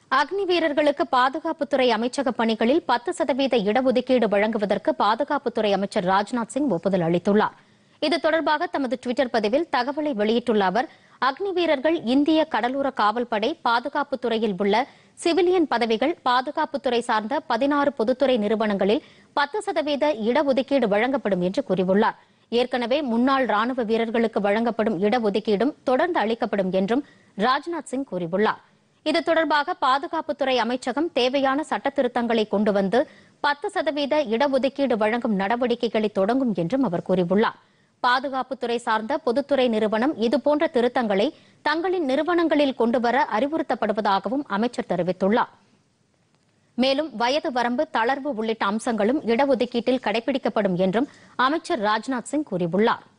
அக்னி வீரர்களுக்கு பாதுகாப்புத்துறை அமைச்சக பணிகளில் பத்து சதவீத இடஒதுக்கீடு வழங்குவதற்கு பாதுகாப்புத்துறை அமைச்சர் ராஜ்நாத் சிங் ஒப்புதல் அளித்துள்ளார் இது தொடர்பாக தமது டுவிட்டர் பதிவில் தகவலை வெளியிட்டுள்ள அவர் அக்னி வீரர்கள் இந்திய கடலோர காவல்படை பாதுகாப்புத்துறையில் உள்ள சிவிலியன் பதவிகள் பாதுகாப்புத்துறை சார்ந்த பதினாறு பொதுத்துறை நிறுவனங்களில் பத்து சதவீத இடஒதுக்கீடு வழங்கப்படும் என்று கூறியுள்ளார் ஏற்கனவே முன்னாள் ராணுவ வீரர்களுக்கு வழங்கப்படும் இடஒதுக்கீடும் தொடர்ந்து அளிக்கப்படும் என்றும் ராஜ்நாத் சிங் கூறியுள்ளார் இது தொடர்பாக பாதுகாப்புத்துறை அமைச்சகம் தேவையான சட்ட திருத்தங்களை கொண்டு வந்து பத்து சதவீத இடஒதுக்கீடு வழங்கும் நடவடிக்கைகளை தொடங்கும் என்றும் அவர் கூறியுள்ளார் பாதுகாப்புத்துறை சார்ந்த பொதுத்துறை நிறுவனம் இதுபோன்ற திருத்தங்களை தங்களின் நிறுவனங்களில் கொண்டுவர அறிவுறுத்தப்படுவதாகவும் அமைச்சர் தெரிவித்துள்ளார் மேலும் வயது வரம்பு தளர்வு உள்ளிட்ட அம்சங்களும் இடஒதுக்கீட்டில் கடைபிடிக்கப்படும் என்றும் அமைச்சர் ராஜ்நாத் சிங் கூறியுள்ளார்